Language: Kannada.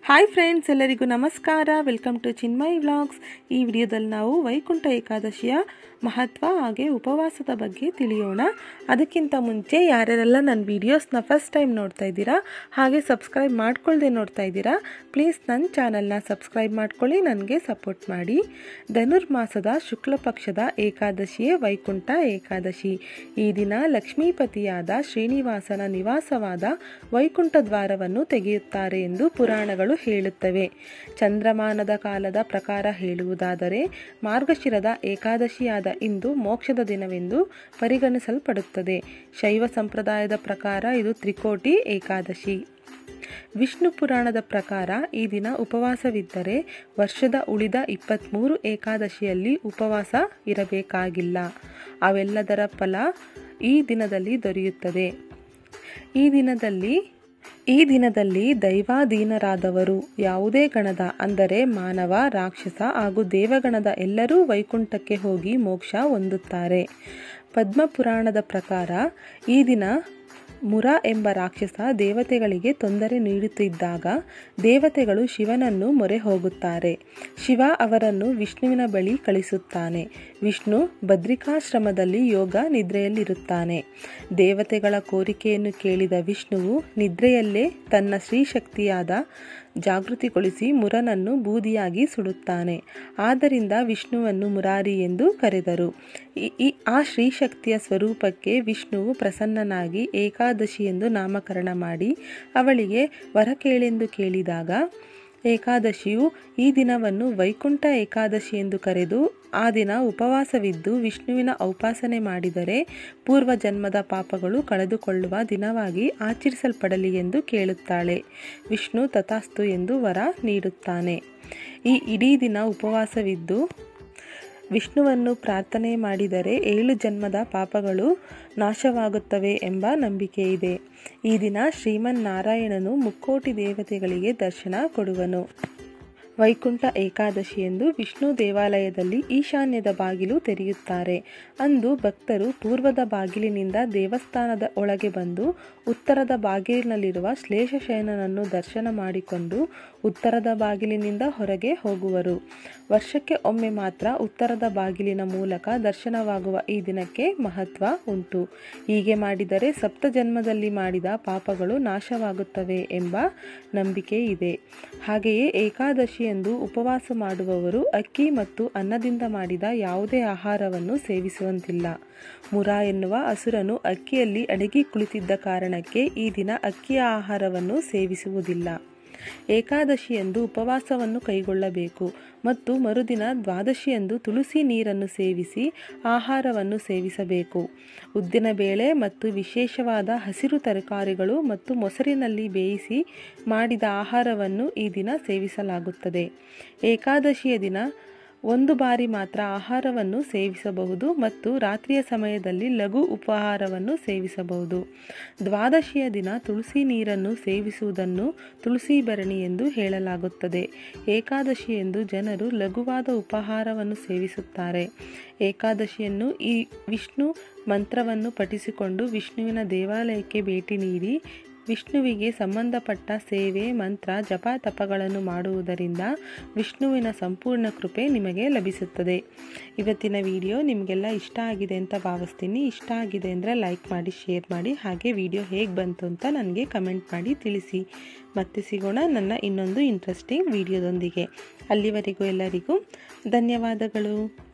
ಹಾಯ್ ಫ್ರೆಂಡ್ಸ್ ಎಲ್ಲರಿಗೂ ನಮಸ್ಕಾರ ವೆಲ್ಕಮ್ ಟು ಚಿನ್ಮಯ್ ವ್ಲಾಗ್ಸ್ ಈ ವಿಡಿಯೋದಲ್ಲಿ ನಾವು ವೈಕುಂಠ ಏಕಾದಶಿಯ ಮಹತ್ವ ಹಾಗೆ ಉಪವಾಸದ ಬಗ್ಗೆ ತಿಳಿಯೋಣ ಅದಕ್ಕಿಂತ ಮುಂಚೆ ಯಾರ್ಯಾರೆಲ್ಲ ನನ್ನ ವೀಡಿಯೋಸ್ನ ಫಸ್ಟ್ ಟೈಮ್ ನೋಡ್ತಾ ಇದ್ದೀರಾ ಹಾಗೆ ಸಬ್ಸ್ಕ್ರೈಬ್ ಮಾಡ್ಕೊಳ್ದೆ ನೋಡ್ತಾ ಇದ್ದೀರಾ ಪ್ಲೀಸ್ ನನ್ನ ಚಾನಲ್ನ ಸಬ್ಸ್ಕ್ರೈಬ್ ಮಾಡ್ಕೊಳ್ಳಿ ನನಗೆ ಸಪೋರ್ಟ್ ಮಾಡಿ ಧನುರ್ಮಾಸದ ಶುಕ್ಲ ಪಕ್ಷದ ಏಕಾದಶಿಯೇ ವೈಕುಂಠ ಏಕಾದಶಿ ಈ ದಿನ ಲಕ್ಷ್ಮೀಪತಿಯಾದ ಶ್ರೀನಿವಾಸನ ನಿವಾಸವಾದ ವೈಕುಂಠ ದ್ವಾರವನ್ನು ತೆಗೆಯುತ್ತಾರೆ ಎಂದು ಪುರಾಣಗಳು ಹೇಳುತ್ತವೆ ಚಂದ್ರಮಾನದ ಕಾಲದ ಪ್ರಕಾರ ಹೇಳುವುದಾದರೆ ಮಾರ್ಗಶಿರದ ಏಕಾದಶಿಯಾದ ಇಂದು ಮೋಕ್ಷದ ದಿನವೆಂದು ಪರಿಗಣಿಸಲ್ಪಡುತ್ತದೆ ಶೈವ ಸಂಪ್ರದಾಯದ ಪ್ರಕಾರ ಇದು ತ್ರಿಕೋಟಿ ಏಕಾದಶಿ ವಿಷ್ಣು ಪುರಾಣದ ಪ್ರಕಾರ ಈ ದಿನ ಉಪವಾಸವಿದ್ದರೆ ವರ್ಷದ ಉಳಿದ ಇಪ್ಪತ್ತ್ಮೂರು ಏಕಾದಶಿಯಲ್ಲಿ ಉಪವಾಸ ಇರಬೇಕಾಗಿಲ್ಲ ಅವೆಲ್ಲದರ ಫಲ ಈ ದಿನದಲ್ಲಿ ದೊರೆಯುತ್ತದೆ ಈ ದಿನದಲ್ಲಿ ಈ ದಿನದಲ್ಲಿ ದೈವಾಧೀನರಾದವರು ಯಾವುದೇ ಗಣದ ಅಂದರೆ ಮಾನವ ರಾಕ್ಷಸ ಹಾಗೂ ದೇವಗಣದ ಎಲ್ಲರೂ ವೈಕುಂಠಕ್ಕೆ ಹೋಗಿ ಮೋಕ್ಷ ಹೊಂದುತ್ತಾರೆ ಪದ್ಮಪುರಾಣದ ಪ್ರಕಾರ ಈ ದಿನ ಮುರ ಎಂಬ ರಾಕ್ಷಸ ದೇವತೆಗಳಿಗೆ ತೊಂದರೆ ನೀಡುತ್ತಿದ್ದಾಗ ದೇವತೆಗಳು ಶಿವನನ್ನು ಮೊರೆ ಹೋಗುತ್ತಾರೆ ಶಿವ ಅವರನ್ನು ವಿಷ್ಣುವಿನ ಬಳಿ ಕಳಿಸುತ್ತಾನೆ ವಿಷ್ಣು ಬದ್ರಿಕಾಶ್ರಮದಲ್ಲಿ ಯೋಗ ನಿದ್ರೆಯಲ್ಲಿರುತ್ತಾನೆ ದೇವತೆಗಳ ಕೋರಿಕೆಯನ್ನು ಕೇಳಿದ ವಿಷ್ಣುವು ನಿದ್ರೆಯಲ್ಲೇ ತನ್ನ ಶ್ರೀಶಕ್ತಿಯಾದ ಜಾಗೃತಿಗೊಳಿಸಿ ಮುರನನ್ನು ಬೂದಿಯಾಗಿ ಸುಡುತ್ತಾನೆ ಆದ್ದರಿಂದ ವಿಷ್ಣುವನ್ನು ಮುರಾರಿ ಎಂದು ಕರೆದರು ಈ ಆ ಶ್ರೀಶಕ್ತಿಯ ಸ್ವರೂಪಕ್ಕೆ ವಿಷ್ಣುವು ಪ್ರಸನ್ನನಾಗಿ ಏಕಾದಶಿ ಎಂದು ನಾಮಕರಣ ಮಾಡಿ ಅವಳಿಗೆ ವರ ಕೇಳೆಂದು ಕೇಳಿದಾಗ ಏಕಾದಶಿಯು ಈ ದಿನವನ್ನು ವೈಕುಂಠ ಏಕಾದಶಿ ಎಂದು ಕರೆದು ಆ ದಿನ ಉಪವಾಸವಿದ್ದು ವಿಷ್ಣುವಿನ ಔಪಾಸನೆ ಮಾಡಿದರೆ ಪೂರ್ವ ಜನ್ಮದ ಪಾಪಗಳು ಕಳೆದುಕೊಳ್ಳುವ ದಿನವಾಗಿ ಆಚರಿಸಲ್ಪಡಲಿ ಎಂದು ಕೇಳುತ್ತಾಳೆ ವಿಷ್ಣು ತಥಾಸ್ತು ಎಂದು ವರ ನೀಡುತ್ತಾನೆ ಈ ಇಡೀ ದಿನ ಉಪವಾಸವಿದ್ದು ವಿಷ್ಣುವನ್ನು ಪ್ರಾರ್ಥನೆ ಮಾಡಿದರೆ ಏಳು ಜನ್ಮದ ಪಾಪಗಳು ನಾಶವಾಗುತ್ತವೆ ಎಂಬ ನಂಬಿಕೆ ಇದೆ ಈ ದಿನ ಶ್ರೀಮನ್ನಾರಾಯಣನು ಮುಕ್ಕೋಟಿ ದೇವತೆಗಳಿಗೆ ದರ್ಶನ ಕೊಡುವನು ವೈಕುಂಠ ಏಕಾದಶಿ ಎಂದು ವಿಷ್ಣು ದೇವಾಲಯದಲ್ಲಿ ಈಶಾನ್ಯದ ಬಾಗಿಲು ತೆರೆಯುತ್ತಾರೆ ಅಂದು ಭಕ್ತರು ಪೂರ್ವದ ಬಾಗಿಲಿನಿಂದ ದೇವಸ್ಥಾನದ ಒಳಗೆ ಬಂದು ಉತ್ತರದ ಬಾಗಿಲಿನಲ್ಲಿರುವ ಶ್ಲೇಷಶಯನನನ್ನು ದರ್ಶನ ಮಾಡಿಕೊಂಡು ಉತ್ತರದ ಬಾಗಿಲಿನಿಂದ ಹೊರಗೆ ಹೋಗುವರು ವರ್ಷಕ್ಕೆ ಒಮ್ಮೆ ಮಾತ್ರ ಉತ್ತರದ ಬಾಗಿಲಿನ ಮೂಲಕ ದರ್ಶನವಾಗುವ ಈ ದಿನಕ್ಕೆ ಮಹತ್ವ ಉಂಟು ಹೀಗೆ ಮಾಡಿದರೆ ಸಪ್ತ ಜನ್ಮದಲ್ಲಿ ಮಾಡಿದ ಪಾಪಗಳು ನಾಶವಾಗುತ್ತವೆ ಎಂಬ ನಂಬಿಕೆ ಇದೆ ಹಾಗೆಯೇ ಏಕಾದಶಿ ಎಂದು ಉಪವಾಸ ಮಾಡುವವರು ಅಕ್ಕಿ ಮತ್ತು ಅನ್ನದಿಂದ ಮಾಡಿದ ಯಾವುದೇ ಆಹಾರವನ್ನು ಸೇವಿಸುವಂತಿಲ್ಲ ಮುರ ಎನ್ನುವ ಅಸುರನು ಅಕ್ಕಿಯಲ್ಲಿ ಅಡಗಿ ಕುಳಿತಿದ್ದ ಕಾರಣಕ್ಕೆ ಈ ದಿನ ಅಕ್ಕಿಯ ಆಹಾರವನ್ನು ಸೇವಿಸುವುದಿಲ್ಲ ಏಕಾದಶಿಯಂದು ಉಪವಾಸವನ್ನು ಕೈಗೊಳ್ಳಬೇಕು ಮತ್ತು ಮರುದಿನ ದ್ವಾದಶಿಯಂದು ತುಳಸಿ ನೀರನ್ನು ಸೇವಿಸಿ ಆಹಾರವನ್ನು ಸೇವಿಸಬೇಕು ಉದ್ದಿನ ಬೇಳೆ ಮತ್ತು ವಿಶೇಷವಾದ ಹಸಿರು ತರಕಾರಿಗಳು ಮತ್ತು ಮೊಸರಿನಲ್ಲಿ ಬೇಯಿಸಿ ಮಾಡಿದ ಆಹಾರವನ್ನು ಈ ದಿನ ಸೇವಿಸಲಾಗುತ್ತದೆ ಏಕಾದಶಿಯ ದಿನ ಒಂದು ಬಾರಿ ಮಾತ್ರ ಆಹಾರವನ್ನು ಸೇವಿಸಬಹುದು ಮತ್ತು ರಾತ್ರಿಯ ಸಮಯದಲ್ಲಿ ಲಘು ಉಪಹಾರವನ್ನು ಸೇವಿಸಬಹುದು ದ್ವಾದಶಿಯ ದಿನ ತುಳಸಿ ನೀರನ್ನು ಸೇವಿಸುವುದನ್ನು ತುಳಸಿ ಭರಣಿ ಎಂದು ಹೇಳಲಾಗುತ್ತದೆ ಏಕಾದಶಿಯಂದು ಜನರು ಲಘುವಾದ ಉಪಹಾರವನ್ನು ಸೇವಿಸುತ್ತಾರೆ ಏಕಾದಶಿಯನ್ನು ಈ ವಿಷ್ಣು ಮಂತ್ರವನ್ನು ಪಠಿಸಿಕೊಂಡು ವಿಷ್ಣುವಿನ ದೇವಾಲಯಕ್ಕೆ ಭೇಟಿ ನೀಡಿ ವಿಷ್ಣುವಿಗೆ ಸಂಬಂಧಪಟ್ಟ ಸೇವೆ ಮಂತ್ರ ಜಪ ತಪಗಳನ್ನು ಮಾಡುವುದರಿಂದ ವಿಷ್ಣುವಿನ ಸಂಪೂರ್ಣ ಕೃಪೆ ನಿಮಗೆ ಲಭಿಸುತ್ತದೆ ಇವತ್ತಿನ ವಿಡಿಯೋ ನಿಮಗೆಲ್ಲ ಇಷ್ಟ ಆಗಿದೆ ಅಂತ ಭಾವಿಸ್ತೀನಿ ಇಷ್ಟ ಆಗಿದೆ ಅಂದರೆ ಲೈಕ್ ಮಾಡಿ ಶೇರ್ ಮಾಡಿ ಹಾಗೆ ವಿಡಿಯೋ ಹೇಗೆ ಬಂತು ಅಂತ ನನಗೆ ಕಮೆಂಟ್ ಮಾಡಿ ತಿಳಿಸಿ ಮತ್ತೆ ಸಿಗೋಣ ನನ್ನ ಇನ್ನೊಂದು ಇಂಟ್ರೆಸ್ಟಿಂಗ್ ವಿಡಿಯೋದೊಂದಿಗೆ ಅಲ್ಲಿವರೆಗೂ ಎಲ್ಲರಿಗೂ ಧನ್ಯವಾದಗಳು